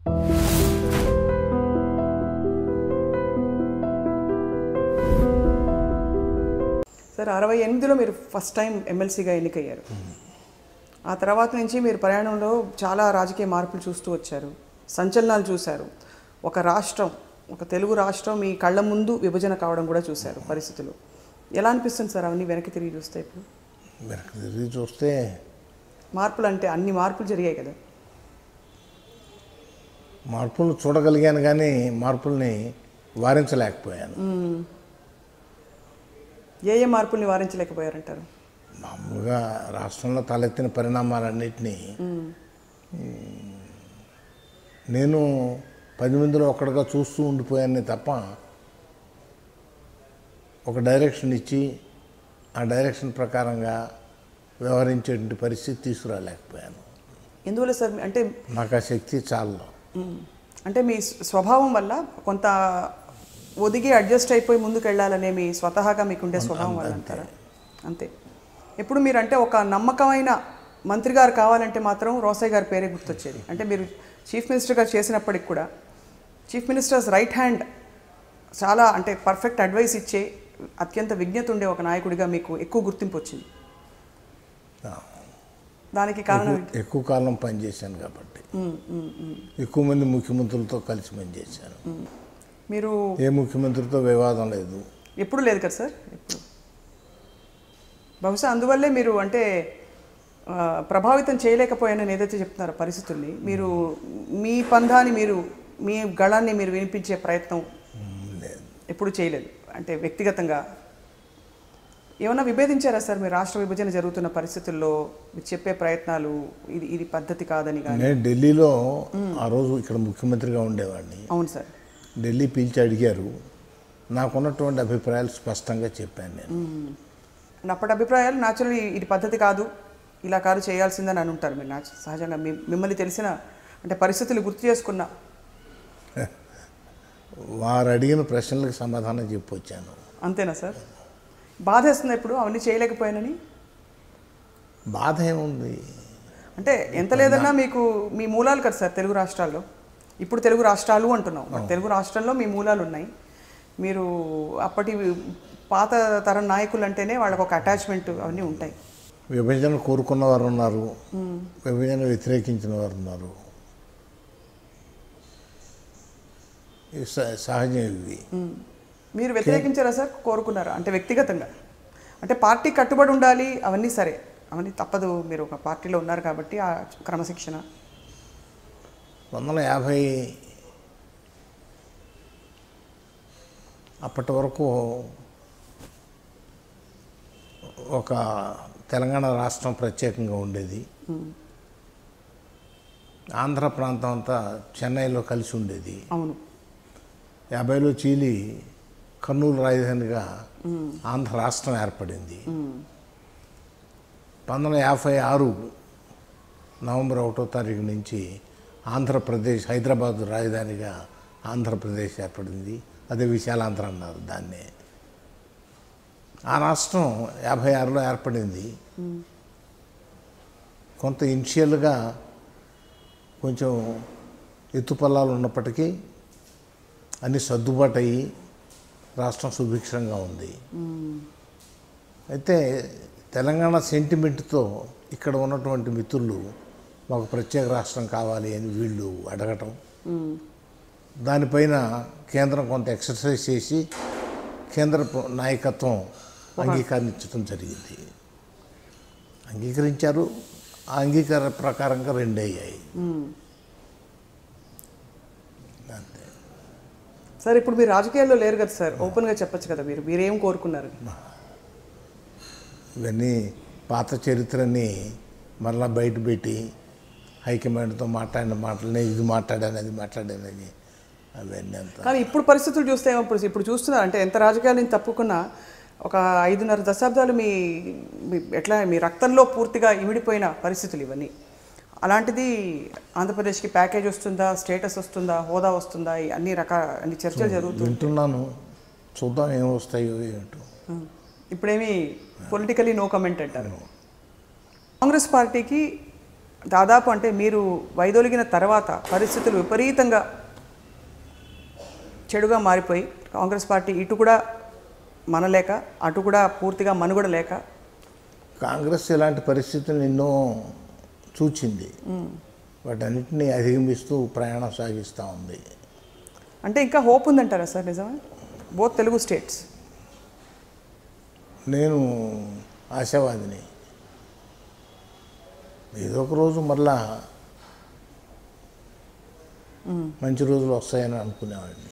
Sir అరవై ఎనిమిదిలో మీరు ఫస్ట్ టైం ఎమ్మెల్సీగా ఎన్నికయ్యారు ఆ తర్వాత నుంచి మీరు ప్రయాణంలో చాలా రాజకీయ మార్పులు చూస్తూ వచ్చారు సంచలనాలు చూశారు ఒక రాష్ట్రం ఒక తెలుగు రాష్ట్రం మీ కళ్ళ ముందు విభజన కావడం కూడా చూశారు పరిస్థితులు ఎలా అనిపిస్తుంది సార్ అవన్నీ వెనక్కి తిరిగి చూస్తే ఇప్పుడు వెనక్కి తిరిగి చూస్తే మార్పులు అంటే అన్ని మార్పులు జరిగాయి కదా మార్పులు చూడగలిగాను కానీ మార్పుల్ని వారించలేకపోయాను ఏ ఏ మార్పుల్ని వారించలేకపోయారంటారు మామూలుగా రాష్ట్రంలో తలెత్తిన పరిణామాలన్నింటినీ నేను పది మందిలో ఒక్కడిగా చూస్తూ ఉండిపోయానే తప్ప ఒక డైరెక్షన్ ఇచ్చి ఆ డైరెక్షన్ ప్రకారంగా వ్యవహరించేటువంటి పరిస్థితి తీసుకురాలేకపోయాను ఎందువల్ల సార్ అంటే నాకు ఆ శక్తి చాలు మ్మ్. అంటే మీ స్వ- స్వభావం వల్ల కొంత ఒదిగి అడ్జస్ట్ అయిపోయి ముందుకు వెళ్ళాలనే మీ స్వతహాగా మీకుండే స్వభావం వల్ల అంటారా అంతే ఇప్పుడు మీరు అంటే ఒక నమ్మకమైన మంత్రి గారు కావాలంటే మాత్రం రోసయ్య గారి పేరే గుర్తొచ్చేది అంటే మీరు చీఫ్ మినిస్టర్గా చేసినప్పటికి కూడా చీఫ్ మినిస్టర్స్ రైట్ హ్యాండ్ చాలా అంటే పర్ఫెక్ట్ అడ్వైస్ ఇచ్చే అత్యంత విజ్ఞత ఉండే ఒక నాయకుడిగా మీకు ఎక్కువ గుర్తింపు వచ్చింది దానికి కారణం ఏంటి? ఎక్కువ కాలం పనిచేశాను కాబట్టి మ్మ్, మ్మ్, మ్మ్. ఎక్కువ మంది ముఖ్యమంత్రులతో కలిసి పనిచేశాను మీరు ఏ ముఖ్యమంత్రితో వివాదం లేదు ఎప్పుడు లేదు కదా సార్ ఎప్పుడు బహుశా అందువల్లే మీరు అంటే ఆ, ప్రభావితం చేయలేకపోయానని ఏదైతే చెప్తున్నారో పరిస్థితుల్ని మీరు మీ పంధాన్ని మీరు మీ గళాన్ని మీరు వినిపించే ప్రయత్నం లేదు ఎప్పుడు చేయలేదు అంటే వ్యక్తిగతంగా ఏమన్నా విభేదించారా సార్ మీరు రాష్ట్ర విభజన జరుగుతున్న పరిస్థితుల్లో మీరు చెప్పే ప్రయత్నాలు ఇది ఇది పద్ధతి కాదని కానీ నేను ఢిల్లీలో ఆ రోజు ఇక్కడ ముఖ్యమంత్రిగా ఉండేవాడిని అవును సార్ ఢిల్లీ పిలిచి అడిగారు నాకున్నటువంటి అభిప్రాయాలు స్పష్టంగా చెప్పాను నేను అండ్ అప్పటి అభిప్రాయాలు న్యాచురల్లీ ఇది పద్ధతి కాదు ఇలా కాదు చేయాల్సిందని అని ఉంటారు మీరు నాచు సహజంగా మీ- మిమ్మల్ని తెలిసిన అంటే పరిస్థితులు గుర్తు చేసుకున్న వారు అడిగిన ప్రశ్నలకు సమాధానం చెప్పొచ్చాను అంతేనా సార్ బాధేస్తుంది ఇప్పుడు అవన్నీ చేయలేకపోయానని బాధ ఏముంది అంటే ఎంత లేదన్నా మీకు మీ మూలాలు కదా సార్ తెలుగు రాష్ట్రాల్లో ఇప్పుడు తెలుగు రాష్ట్రాలు అంటున్నాం బట్ తెలుగు రాష్ట్రంలో మీ మూలాలు ఉన్నాయి మీరు అప్పటి పాత తరం నాయకులు అంటేనే వాళ్ళకు ఒక అటాచ్మెంట్ అవన్నీ ఉంటాయి విభజన కోరుకున్న వారు ఉన్నారు విభజన వ్యతిరేకించిన వారు ఉన్నారు ఇవి స- సహజం ఇవి మ్మ్. మీరు వ్యతిరేకించారా సార్ కోరుకున్నారా అంటే వ్యక్తిగతంగా అంటే పార్టీ కట్టుబడి ఉండాలి అవన్నీ సరే అవన్నీ తప్పదు మీరు ఒక పార్టీలో ఉన్నారు కాబట్టి ఆ క్రమశిక్షణ వందల యాభై అప్పటి వరకు ఒక తెలంగాణ రాష్ట్రం ప్రత్యేకంగా ఉండేది ఆంధ్ర ప్రాంతం అంతా చెన్నైలో కలిసి ఉండేది అవును యాభైలో చీలి కర్నూలు రాజధానిగా ఆంధ్ర రాష్ట్రం ఏర్పడింది పంతొమ్మిది వందల యాభై ఆరు నవంబర్ ఒకటో తారీఖు నుంచి ఆంధ్రప్రదేశ్ హైదరాబాద్ రాజధానిగా ఆంధ్రప్రదేశ్ ఏర్పడింది అదే విశాలాంధ్ర అన్నారు దాన్నే ఆ రాష్ట్రం యాభై ఆరులో ఏర్పడింది కొంత ఇనిషియల్గా కొంచెం ఎత్తుపల్లాలు ఉన్నప్పటికీ అన్ని సర్దుబాటు అయ్యి రాష్ట్రం సుభిక్షంగా ఉంది అయితే తెలంగాణ సెంటిమెంట్తో ఇక్కడ ఉన్నటువంటి మిత్రులు మాకు ప్రత్యేక రాష్ట్రం కావాలి అని వీళ్ళు అడగటం దానిపైన కేంద్రం కొంత ఎక్సర్సైజ్ చేసి కేంద్ర ప్ర- నాయకత్వం అంగీకరించడం జరిగింది అంగీకరించారు ఆ అంగీకార ప్రకారంగా రెండు అయ్యాయి అంతే సార్ ఇప్పుడు మీరు రాజకీయాల్లో లేరు కదా సార్ ఓపెన్గా చెప్పొచ్చు కదా మీరు మీరేం కోరుకున్నారు ఇవన్నీ పాత చరిత్రని మరలా బయట పెట్టి హైకమాండ్తో మాట్లాడిన మాటలనే ఇది మాట్లాడాను అది మాట్లాడానని అవన్నీ అంతా కానీ ఇప్పుడు పరిస్థితులు చూస్తే ఏమో ఇప్పుడు ఇప్పుడు చూస్తున్నారు అంటే ఎంత రాజకీయాల నుంచి తప్పుకున్నా ఒక ఐదున్నర దశాబ్దాలు మీ మీ ఎట్లా మీ రక్తంలో పూర్తిగా ఇమిడిపోయిన పరిస్థితులు ఇవన్నీ అలాంటిది ఆంధ్రప్రదేశ్కి ప్యాకేజ్ వస్తుందా స్టేటస్ వస్తుందా హోదా వస్తుందా ఈ అన్ని రకాల అన్ని చర్చలు జరుగుతుంది వింటున్నాను చూద్దాం ఏం వస్తాయో ఏంటో ఇప్పుడేమి పొలిటికలీ నో కమెంట్ అంటారు కాంగ్రెస్ పార్టీకి దాదాపు అంటే మీరు వైదొలిగిన తర్వాత పరిస్థితులు విపరీతంగా చెడుగా మారిపోయి కాంగ్రెస్ పార్టీ ఇటు కూడా మనలేక అటు కూడా పూర్తిగా మనుగడ లేక కాంగ్రెస్ ఇలాంటి పరిస్థితులను ఎన్నో చూచింది వాటన్నిటిని అధిగమిస్తూ ప్రయాణం సాగిస్తూ ఉంది అంటే ఇంకా హోప్ ఉందంటారా సార్ నిజమే బోత్ తెలుగు స్టేట్స్ నేను ఆశావాదిని ఏదో ఒక రోజు మరలా మంచి రోజులు వస్తాయని అనుకునేవాడిని